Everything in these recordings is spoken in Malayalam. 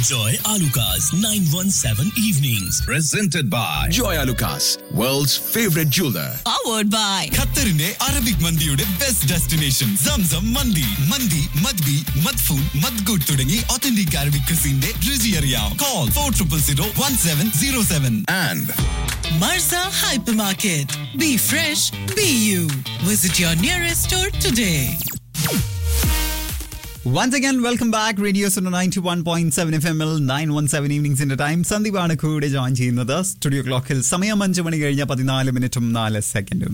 Enjoy Alucard's 917 evenings. presented by Joy Lucas, world's favorite jeweler. powered by ഖത്തറിന്റെ അറബിക് മന്തിയുടെ ബെസ്റ്റ് ഡെസ്റ്റിനേഷൻ സംസം മന്തി മന്തി മദ്ബി മദ്ഫൂൺ മദ്ഗുഡ് തുടങ്ങി ഒത്തന്റിക് അറബിക് ക്രിസിന്റെ രുചി അറിയാം call four triple zero one seven zero seven And Marza Hypermarket. Be fresh, be you. Visit your nearest store today. Once again welcome back radio ninety one point seven F M L nine one seven ഈവനിങ്സിന്റെ ടൈം സന്ദീപാണ് കൂടെ ജോയിൻ ചെയ്യുന്നത് സ്റ്റുഡിയോ ക്ലോക്കിൽ സമയം അഞ്ച് മണി കഴിഞ്ഞ പതിനാല് മിനിറ്റും നാല് സെക്കൻഡും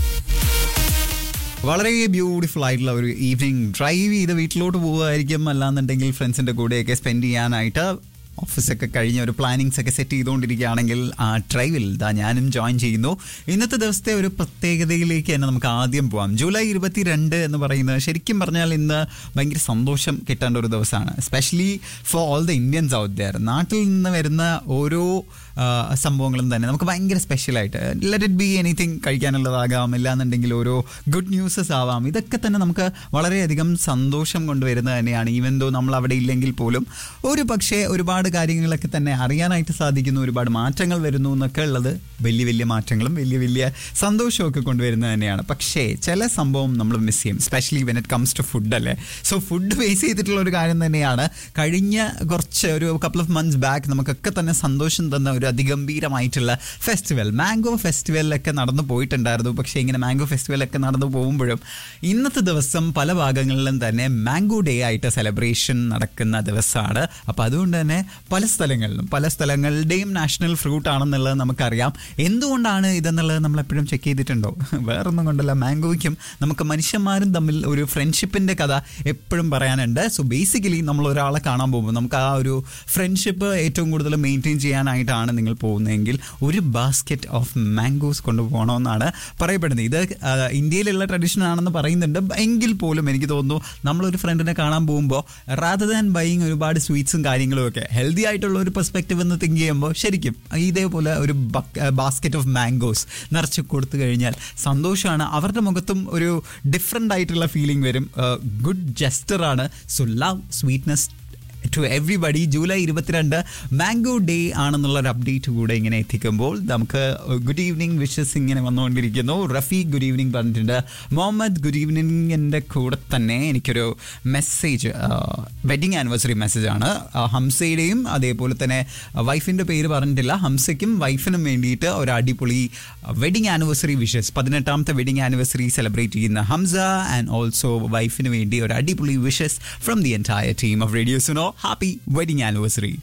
വളരെ ബ്യൂട്ടിഫുൾ ആയിട്ടുള്ള ഒരു ഈവനിങ് ഡ്രൈവ് ചെയ്ത് വീട്ടിലോട്ട് പോകുമായിരിക്കും അല്ലാന്നുണ്ടെങ്കിൽ ഫ്രണ്ട്സിന്റെ കൂടെയൊക്കെ സ്പെൻഡ് ചെയ്യാനായിട്ട് ഓഫീസൊക്കെ കഴിഞ്ഞ ഒരു പ്ലാനിങ്സ് ഒക്കെ സെറ്റ് ചെയ്തുകൊണ്ടിരിക്കുകയാണെങ്കിൽ ആ ഡ്രൈവിൽ ദാ ഞാനും ജോയിൻ ചെയ്യുന്നു ഇന്നത്തെ ദിവസത്തെ ഒരു പ്രത്യേകതയിലേക്ക് തന്നെ നമുക്ക് ആദ്യം പോവാം ജൂലൈ ഇരുപത്തിരണ്ട് എന്ന് പറയുന്നത് ശരിക്കും പറഞ്ഞാൽ ഇന്ന് ഭയങ്കര സന്തോഷം കിട്ടേണ്ട ഒരു ദിവസമാണ് especially for all the Indians out there നാട്ടിൽ നിന്ന് വരുന്ന ഓരോ ആ, സംഭവങ്ങളും തന്നെ നമുക്ക് ഭയങ്കര സ്പെഷ്യലായിട്ട് ലെറ്റ് ഇറ്റ് ബി എനിത്തിങ് കഴിക്കാനുള്ളതാകാം ഇല്ലാന്നുണ്ടെങ്കിൽ ഓരോ ഗുഡ് ന്യൂസസ് ആവാം ഇതൊക്കെ തന്നെ നമുക്ക് വളരെയധികം സന്തോഷം കൊണ്ടുവരുന്നത് തന്നെയാണ് ഈവൻ ദോ നമ്മൾ അവിടെ ഇല്ലെങ്കിൽ പോലും ഒരു പക്ഷേ ഒരുപാട് കാര്യങ്ങളൊക്കെ തന്നെ അറിയാനായിട്ട് സാധിക്കുന്നു ഒരുപാട് മാറ്റങ്ങൾ വരുന്നു എന്നൊക്കെ ഉള്ളത് വലിയ വലിയ മാറ്റങ്ങളും വലിയ വലിയ സന്തോഷമൊക്കെ കൊണ്ടുവരുന്നത് തന്നെയാണ് പക്ഷേ ചില സംഭവം നമ്മൾ മിസ് ചെയ്യും specially when it comes to food അല്ലേ സോ ഫുഡ് ബേസ് ചെയ്തിട്ടുള്ള ഒരു കാര്യം തന്നെയാണ് കഴിഞ്ഞ കുറച്ച് ഒരു കപ്പിൾ ഓഫ് മന്ത്സ് ബാക്ക് നമുക്കൊക്കെ തന്നെ സന്തോഷം തന്ന ഒരു അതിഗംഭീരമായിട്ടുള്ള ഫെസ്റ്റിവൽ മാംഗോ ഫെസ്റ്റിവലൊക്കെ നടന്നു പോയിട്ടുണ്ടായിരുന്നു പക്ഷേ ഇങ്ങനെ മാംഗോ ഫെസ്റ്റിവലൊക്കെ നടന്നു പോകുമ്പോഴും ഇന്നത്തെ ദിവസം പല ഭാഗങ്ങളിലും തന്നെ മാംഗോ ഡേ ആയിട്ട് സെലിബ്രേഷൻ നടക്കുന്ന ദിവസമാണ് അപ്പോൾ അതുകൊണ്ട് തന്നെ പല സ്ഥലങ്ങളിലും പല സ്ഥലങ്ങളുടെയും നാഷണൽ ഫ്രൂട്ട് ആണെന്നുള്ളത് നമുക്കറിയാം എന്തുകൊണ്ടാണ് ഇതെന്നുള്ളത് നമ്മൾ എപ്പോഴും ചെക്ക് ചെയ്തിട്ടുണ്ടോ വേറൊന്നും കൊണ്ടല്ല മാംഗോയ്ക്കും നമുക്ക് മനുഷ്യന്മാരും തമ്മിൽ ഒരു ഫ്രണ്ട്ഷിപ്പിന്റെ കഥ എപ്പോഴും പറയാനുണ്ട് സോ ബേസിക്കലി നമ്മൾ ഒരാളെ കാണാൻ പോകുമ്പോൾ നമുക്ക് ആ ഒരു ഫ്രണ്ട്ഷിപ്പ് ഏറ്റവും കൂടുതൽ മെയിൻറ്റെയിൻ ചെയ്യാനായിട്ടാണ് നിങ്ങൾ പോകുന്നതെങ്കിൽ ഒരു ബാസ്ക്കറ്റ് ഓഫ് മാംഗോസ് കൊണ്ടുപോകണമെന്നാണ് പറയപ്പെടുന്നത് ഇത് ആ, ഇന്ത്യയിലുള്ള ട്രഡീഷൻ ആണെന്ന് പറയുന്നുണ്ട് എങ്കിൽ പോലും എനിക്ക് തോന്നുന്നു നമ്മളൊരു ഫ്രണ്ടിനെ കാണാൻ പോകുമ്പോൾ റാദർ ദാൻ ബൈയിങ് ഒരുപാട് സ്വീറ്റ്സും കാര്യങ്ങളും ഒക്കെ ഹെൽത്തി ആയിട്ടുള്ള ഒരു പെർസ്പെക്റ്റീവ് എന്ന് തിങ്ക് ചെയ്യുമ്പോൾ ശരിക്കും ഇതേപോലെ ഒരു ബാസ്ക്കറ്റ് ഓഫ് മാംഗോസ് നിറച്ച് കൊടുത്തു കഴിഞ്ഞാൽ സന്തോഷമാണ് അവരുടെ മുഖത്തും ഒരു ഡിഫറെൻ്റ് ആയിട്ടുള്ള ഫീലിംഗ് വരും ഗുഡ് ജസ്റ്ററാണ് so love sweetness to everybody July ഇരുപത്തിരണ്ട് മാംഗോ ഡേ ആണെന്നുള്ള ഒരു അപ്ഡേറ്റ് കൂടെ ഇങ്ങനെ എത്തിക്കുമ്പോൾ നമുക്ക് ഗുഡ് ഈവനിങ് വിഷസ് ഇങ്ങനെ വന്നുകൊണ്ടിരിക്കുന്നു റഫീഖ് ഗുഡ് ഈവനിങ് പറഞ്ഞിട്ടുണ്ട് മുഹമ്മദ് ഗുഡ് ഈവനിങ്ങിൻ്റെ കൂടെ തന്നെ എനിക്കൊരു മെസ്സേജ് വെഡിങ് ആനിവേഴ്സറി മെസ്സേജാണ് ഹംസയുടെയും അതേപോലെ തന്നെ വൈഫിൻ്റെ പേര് പറഞ്ഞിട്ടില്ല ഹംസയ്ക്കും വൈഫിനും വേണ്ടിയിട്ട് ഒരു അടിപൊളി വെഡിങ് ആനിവേഴ്സറി വിഷസ് പതിനെട്ടാമത്തെ വെഡിങ് ആനിവേഴ്സറി സെലിബ്രേറ്റ് ചെയ്യുന്ന ഹംസ ആൻഡ് ഓൾസോ വൈഫിന് വേണ്ടി ഒരു അടിപൊളി wishes from the entire team of radio Suno happy wedding anniversary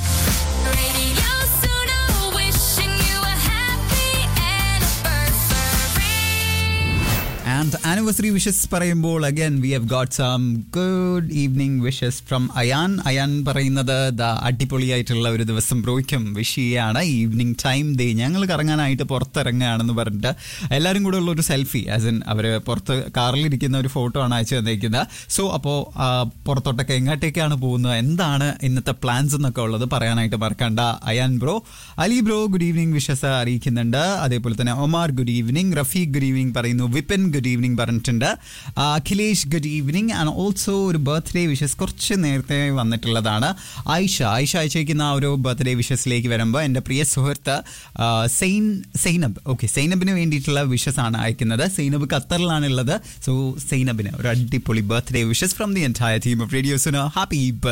Radio Suno, wishing you a happy anniversary. And anniversary wishes പറയുമ്പോൾ again we have got some good evening wishes from Ayaan Ayaan പറയുന്നത് ദ അടിപൊളിയായിട്ടുള്ള ഒരു ദിവസം ബ്രോയ്ക്കും വിഷ് ചെയ്യാണ് ഈവനിങ് ടൈം ഡേ ഞങ്ങൾ കറങ്ങാനായിട്ട് പുറത്തിറങ്ങുകയാണെന്ന് പറഞ്ഞിട്ട് എല്ലാവരും കൂടെ ഉള്ള ഒരു സെൽഫി ആസ് ഇൻ അവർ പുറത്ത് കാറിലിരിക്കുന്ന ഒരു ഫോട്ടോ ആണ് അയച്ചു തന്നിരിക്കുന്നത് സോ അപ്പോൾ പുറത്തോട്ടൊക്കെ എങ്ങോട്ടേക്കാണ് പോകുന്നത് എന്താണ് ഇന്നത്തെ പ്ലാൻസ് എന്നൊക്കെ ഉള്ളത് പറയാനായിട്ട് മറക്കണ്ട Ayaan bro Ali bro good evening wishes അറിയിക്കുന്നുണ്ട് അതേപോലെ തന്നെ Omar good evening Rafeeq good evening പറയുന്നു വിപിൻ ഗുഡ് ഈവനിങ് പറഞ്ഞിട്ടുണ്ട് ആ, Akhilesh good evening and also ഒരു ബർത്ത്ഡേ വിഷസ് കുറച്ച് നേരത്തെ വന്നിട്ടുള്ളതാണ് ആയിഷ ആയിഷ അയച്ചേക്കുന്ന ആ ഒരു ബർത്ത്ഡേ വിഷസിലേക്ക് വരുമ്പോൾ എൻ്റെ പ്രിയ സുഹൃത്ത് ആ, സെയിൻ സൈനബ് ഓക്കെ സൈനബിന് വേണ്ടിയിട്ടുള്ള വിഷസ് ആണ് അയക്കുന്നത് സൈനബ് ഖത്തറിലാണ് ഉള്ളത് സോ സൈനബിന് ഒരു അടിപൊളി birthday wishes from the entire team of റേഡിയോസിന് ഹാപ്പി